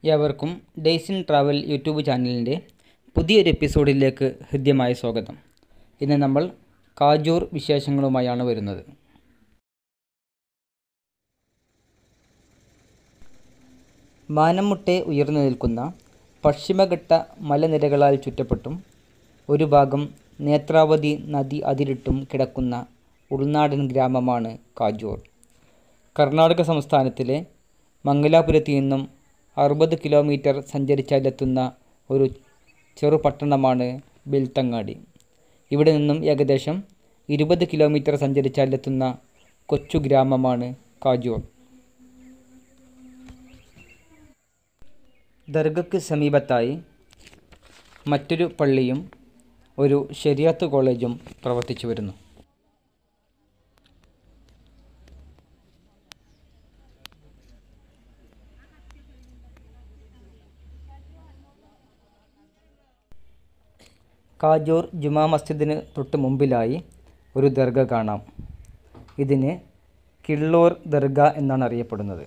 ഏവർക്കും days in travel YouTube ചാനലിൻ്റെ പുതിയൊരു എപ്പിസോഡിലേക്ക് ഹൃദ്യമായ സ്വാഗതം ഇന്ന് നമ്മൾ കാജൂർ വിശേഷങ്ങളുമായാണ് വരുന്നത് മാനമുട്ടെ ഉയർന്നു നിൽക്കുന്ന പശ്ചിമഘട്ട മലനിരകളാൽ ചുറ്റപ്പെട്ടും ഒരു ഭാഗം നേത്രാവതി നദി അതിരിട്ടും കിടക്കുന്ന ഉൾനാടൻ ഗ്രാമമാണ് കാജൂർ കർണാടക സംസ്ഥാനത്തിലെ മംഗലാപുരത്ത് നിന്നും അറുപത് കിലോമീറ്റർ സഞ്ചരിച്ചാലെത്തുന്ന ഒരു ചെറുപട്ടണമാണ് ബെൽത്തങ്ങാടി ഇവിടെ നിന്നും ഏകദേശം ഇരുപത് കിലോമീറ്റർ സഞ്ചരിച്ചാലെത്തുന്ന കൊച്ചു ഗ്രാമമാണ് കാജൂർ ദർഗയ്ക്ക് സമീപത്തായി മറ്റൊരു പള്ളിയും ഒരു ശരിയാത്ത് കോളേജും പ്രവർത്തിച്ചു വരുന്നു കാജൂർ ജുമാ മസ്ജിദിന് തൊട്ട് മുമ്പിലായി ഒരു ദർഗ കാണാം ഇതിന് കിള്ളൂർ ദർഗ എന്നാണ് അറിയപ്പെടുന്നത്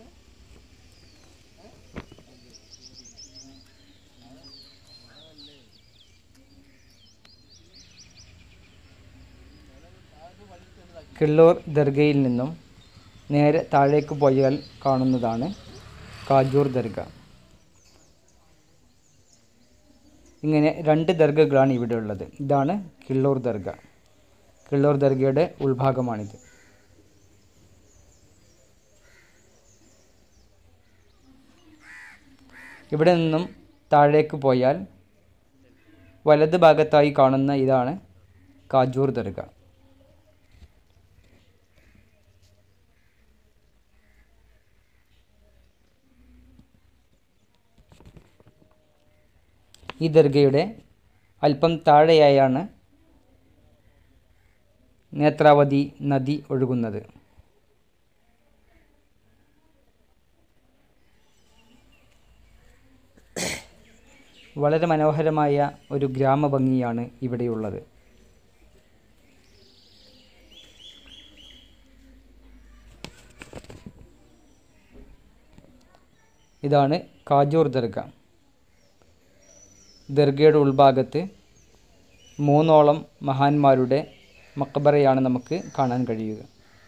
കിള്ളൂർ ദർഗയിൽ നിന്നും നേരെ താഴേക്ക് പോയാൽ കാണുന്നതാണ് കാജൂർ ദർഗ ഇങ്ങനെ രണ്ട് ദർഗകളാണ് ഇവിടെ ഉള്ളത് ഇതാണ് കിള്ളൂർ ദർഗ കിള്ളൂർ ദർഗയുടെ ഉൾഭാഗമാണിത് ഇവിടെ നിന്നും താഴേക്ക് പോയാൽ വലത് ഭാഗത്തായി കാണുന്ന ഇതാണ് കാജൂർ ദർഗ ഈ ദർഗയുടെ അല്പം താഴെയായാണ് നേത്രാവതി നദി ഒഴുകുന്നത് വളരെ മനോഹരമായ ഒരു ഗ്രാമഭംഗിയാണ് ഇവിടെയുള്ളത് ഇതാണ് കാജൂർ ദർഗ ദർഗയുടെ ഉൾഭാഗത്ത് മൂന്നോളം മഹാന്മാരുടെ മക്ബറയാണ് നമുക്ക് കാണാൻ കഴിയുക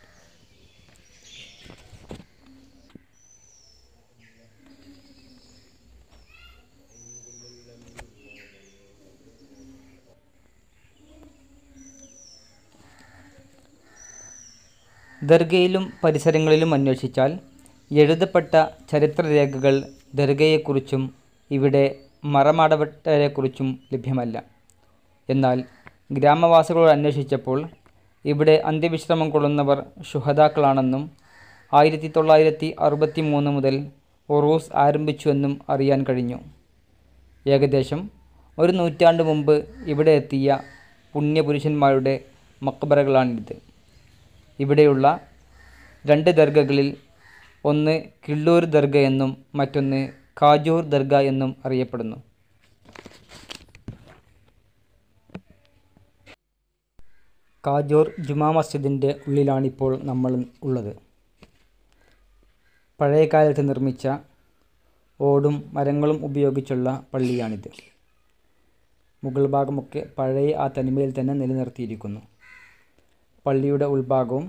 ദർഗയിലും പരിസരങ്ങളിലും അന്വേഷിച്ചാൽ എഴുതപ്പെട്ട ചരിത്രരേഖകൾ ദർഗയെക്കുറിച്ചും ഇവിടെ മറമാടപ്പെട്ടവരെക്കുറിച്ചും ലഭ്യമല്ല എന്നാൽ ഗ്രാമവാസികളോട് അന്വേഷിച്ചപ്പോൾ ഇവിടെ അന്ത്യവിശ്രമം കൊള്ളുന്നവർ ശുഹതാക്കളാണെന്നും ആയിരത്തി തൊള്ളായിരത്തി അറുപത്തി മൂന്ന് മുതൽ ഒറൂസ് ആരംഭിച്ചുവെന്നും അറിയാൻ കഴിഞ്ഞു ഏകദേശം ഒരു നൂറ്റാണ്ട് മുമ്പ് ഇവിടെ എത്തിയ പുണ്യപുരുഷന്മാരുടെ മക്ബറകളാണിത് ഇവിടെയുള്ള രണ്ട് ദർഗകളിൽ ഒന്ന് കിള്ളൂർ ദർഗ എന്നും മറ്റൊന്ന് കാജൂർ ദർഗ എന്നും അറിയപ്പെടുന്നു കാജൂർ ജുമാ മസ്ജിദിൻ്റെ ഉള്ളിലാണിപ്പോൾ നമ്മൾ ഉള്ളത് പഴയ കാലത്ത് നിർമ്മിച്ച ഓടും മരങ്ങളും ഉപയോഗിച്ചുള്ള പള്ളിയാണിത് മുകൾ ഭാഗമൊക്കെ പഴയ ആ തനിമയിൽ തന്നെ നിലനിർത്തിയിരിക്കുന്നു പള്ളിയുടെ ഉൾഭാഗവും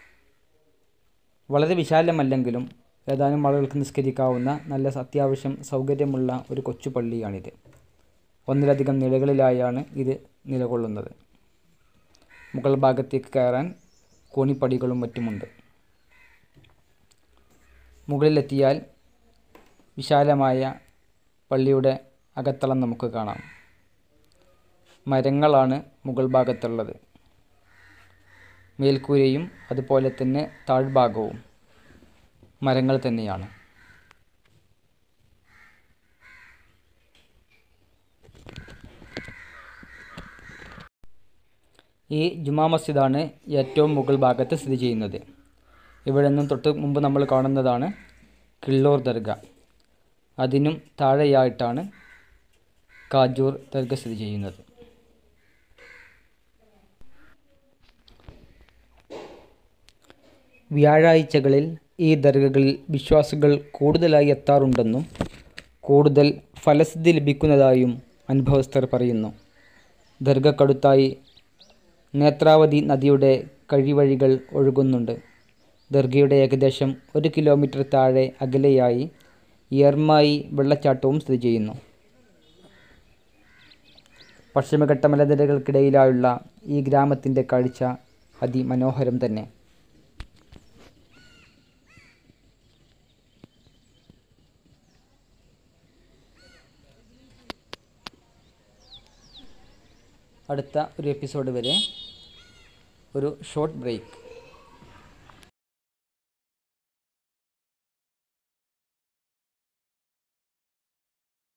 വളരെ വിശാലമല്ലെങ്കിലും ഏതാനും ആളുകൾക്ക് നിസ്കരിക്കാവുന്ന നല്ല അത്യാവശ്യം സൗകര്യമുള്ള ഒരു കൊച്ചു പള്ളിയാണിത് ഒന്നിലധികം നിലകളിലായാണ് ഇത് നിലകൊള്ളുന്നത് മുകൾ ഭാഗത്തേക്ക് കയറാൻ കോണിപ്പടികളും മറ്റുമുണ്ട് മുകളിലെത്തിയാൽ വിശാലമായ പള്ളിയുടെ അകത്തളം നമുക്ക് കാണാം മരങ്ങളാണ് മുകൾ ഭാഗത്തുള്ളത് മേൽക്കൂരയും അതുപോലെ തന്നെ താഴ്ഭാഗവും മരങ്ങൾ തന്നെയാണ് ഈ ജുമാ മസ്ജിദാണ് ഏറ്റവും മുകൾ ഭാഗത്ത് സ്ഥിതി ചെയ്യുന്നത് ഇവിടെ നിന്നും തൊട്ട് മുമ്പ് നമ്മൾ കാണുന്നതാണ് കിള്ളൂർ ദർഗ അതിനും താഴെയായിട്ടാണ് കാജൂർ ദർഗ സ്ഥിതി ചെയ്യുന്നത് വ്യാഴാഴ്ചകളിൽ ഈ ദർഗകളിൽ വിശ്വാസികൾ കൂടുതലായി എത്താറുണ്ടെന്നും കൂടുതൽ ഫലസിദ്ധി ലഭിക്കുന്നതായും അനുഭവസ്ഥർ പറയുന്നു ദർഗക്കടുത്തായി നേത്രാവതി നദിയുടെ കഴിവഴികൾ ഒഴുകുന്നുണ്ട് ദർഗയുടെ ഏകദേശം ഒരു കിലോമീറ്റർ താഴെ അകലെയായി യർമായി വെള്ളച്ചാട്ടവും സ്ഥിതി ചെയ്യുന്നു പശ്ചിമഘട്ട മലനിരകൾക്കിടയിലായുള്ള ഈ ഗ്രാമത്തിൻ്റെ കാഴ്ച അതിമനോഹരം തന്നെ അടുത്ത ഒരു എപ്പിസോഡ് വരെ ഒരു ഷോർട്ട് ബ്രേക്ക്